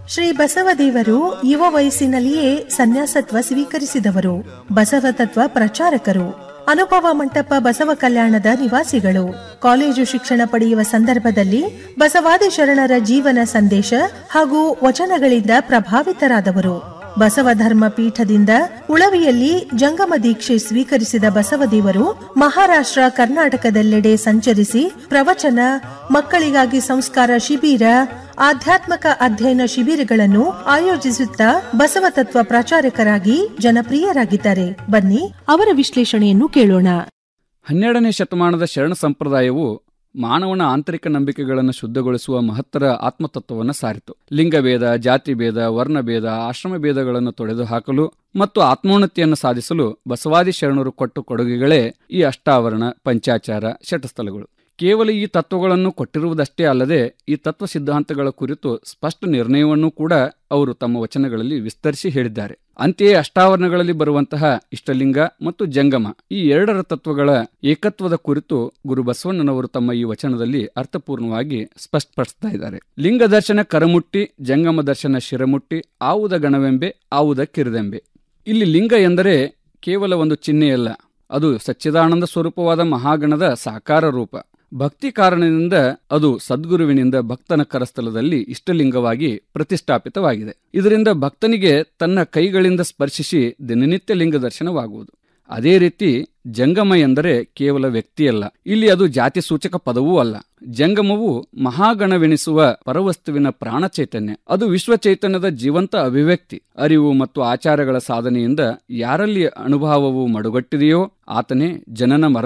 ಶ್ರೀ ಬಸವದೇವರು ಯುವ ವಯಸ್ಸಿನಲ್ಲಿಯೇ ಸನ್ಯಾಸತ್ವ ಸ್ವೀಕರಿಸಿದವರು ಬಸವ ತತ್ವ ಪ್ರಚಾರಕರು ಅನುಭವ ಮಂಟಪ ಬಸವ ಕಲ್ಯಾಣದ ನಿವಾಸಿಗಳು ಕಾಲೇಜು ಶಿಕ್ಷಣ ಪಡೆಯುವ ಸಂದರ್ಭದಲ್ಲಿ ಬಸವಾದಿ ಶರಣರ ಜೀವನ ಸಂದೇಶ ಹಾಗೂ ವಚನಗಳಿಂದ ಪ್ರಭಾವಿತರಾದವರು ಬಸವ ಧರ್ಮ ಪೀಠದಿಂದ ಉಳವಿಯಲ್ಲಿ ಜಂಗಮ ದೀಕ್ಷೆ ಸ್ವೀಕರಿಸಿದ ಬಸವದೇವರು ಮಹಾರಾಷ್ಟ್ರ ಕರ್ನಾಟಕದೆಲ್ಲೆಡೆ ಸಂಚರಿಸಿ ಪ್ರವಚನ ಮಕ್ಕಳಿಗಾಗಿ ಸಂಸ್ಕಾರ ಶಿಬಿರ ಆಧ್ಯಾತ್ಮಕ ಅಧ್ಯಯನ ಶಿಬಿರಗಳನ್ನು ಆಯೋಜಿಸುತ್ತಾ ಬಸವ ತತ್ವ ಪ್ರಚಾರಕರಾಗಿ ಜನಪ್ರಿಯರಾಗಿದ್ದಾರೆ ಬನ್ನಿ ಅವರ ವಿಶ್ಲೇಷಣೆಯನ್ನು ಕೇಳೋಣ ಹನ್ನೆರಡನೇ ಶತಮಾನದ ಶರಣ ಸಂಪ್ರದಾಯವು ಮಾನವನ ಆಂತರಿಕ ನಂಬಿಕೆಗಳನ್ನು ಶುದ್ಧಗೊಳಿಸುವ ಮಹತ್ತರ ಆತ್ಮತತ್ವವನ್ನು ಸಾರಿತು ಲಿಂಗಭೇದ ಜಾತಿಭೇದ ವರ್ಣಭೇದ ಆಶ್ರಮ ಭೇದಗಳನ್ನು ತೊಡೆದು ಹಾಕಲು ಮತ್ತು ಆತ್ಮೋನ್ನತಿಯನ್ನು ಸಾಧಿಸಲು ಬಸವಾದಿ ಶರಣರು ಕೊಟ್ಟು ಕೊಡುಗೆಗಳೇ ಈ ಅಷ್ಟಾವರಣ ಪಂಚಾಚಾರ ಶಟಸ್ಥಲಗಳು ಕೇವಲ ಈ ತತ್ವಗಳನ್ನು ಕೊಟ್ಟಿರುವುದಷ್ಟೇ ಅಲ್ಲದೆ ಈ ತತ್ವ ಸಿದ್ಧಾಂತಗಳ ಕುರಿತು ಸ್ಪಷ್ಟ ನಿರ್ಣಯವನ್ನೂ ಕೂಡ ಅವರು ತಮ್ಮ ವಚನಗಳಲ್ಲಿ ವಿಸ್ತರಿಸಿ ಹೇಳಿದ್ದಾರೆ ಅಂತೆಯೇ ಅಷ್ಟಾವರಣಗಳಲ್ಲಿ ಬರುವಂತಹ ಇಷ್ಟಲಿಂಗ ಮತ್ತು ಜಂಗಮ ಈ ಎರಡರ ತತ್ವಗಳ ಏಕತ್ವದ ಕುರಿತು ಗುರು ಬಸವಣ್ಣನವರು ತಮ್ಮ ಈ ವಚನದಲ್ಲಿ ಅರ್ಥಪೂರ್ಣವಾಗಿ ಸ್ಪಷ್ಟಪಡಿಸ್ತಾ ಇದ್ದಾರೆ ಲಿಂಗ ದರ್ಶನ ಕರಮುಟ್ಟಿ ಜಂಗಮ ದರ್ಶನ ಶಿರಮುಟ್ಟಿ ಆವುದ ಗಣವೆಂಬೆ ಆವುದ ಕಿರಿದೆಂಬೆ ಇಲ್ಲಿ ಲಿಂಗ ಎಂದರೆ ಕೇವಲ ಒಂದು ಚಿಹ್ನೆಯಲ್ಲ ಅದು ಸಚ್ಚಿದಾನಂದ ಸ್ವರೂಪವಾದ ಮಹಾಗಣದ ಸಾಕಾರ ರೂಪ ಭಕ್ತಿ ಕಾರಣದಿಂದ ಅದು ಸದ್ಗುರುವಿನಿಂದ ಭಕ್ತನ ಕರಸ್ಥಲದಲ್ಲಿ ಇಷ್ಟಲಿಂಗವಾಗಿ ಪ್ರತಿಷ್ಠಾಪಿತವಾಗಿದೆ ಇದರಿಂದ ಭಕ್ತನಿಗೆ ತನ್ನ ಕೈಗಳಿಂದ ಸ್ಪರ್ಶಿಸಿ ದಿನನಿತ್ಯ ಲಿಂಗ ದರ್ಶನವಾಗುವುದು ಅದೇ ರೀತಿ ಜಂಗಮ ಎಂದರೆ ಕೇವಲ ವ್ಯಕ್ತಿಯಲ್ಲ ಇಲ್ಲಿ ಅದು ಜಾತಿ ಸೂಚಕ ಪದವೂ ಅಲ್ಲ ಜಂಗಮವು ಮಹಾಗಣವೆನಿಸುವ ಪರವಸ್ತುವಿನ ಪ್ರಾಣ ಚೈತನ್ಯ ಅದು ವಿಶ್ವ ಚೈತನ್ಯದ ಜೀವಂತ ಅಭಿವ್ಯಕ್ತಿ ಅರಿವು ಮತ್ತು ಆಚಾರಗಳ ಸಾಧನೆಯಿಂದ ಯಾರಲ್ಲಿ ಅನುಭವವು ಮಡುಗಟ್ಟಿದೆಯೋ ಆತನೇ ಜನನ ಮರಣ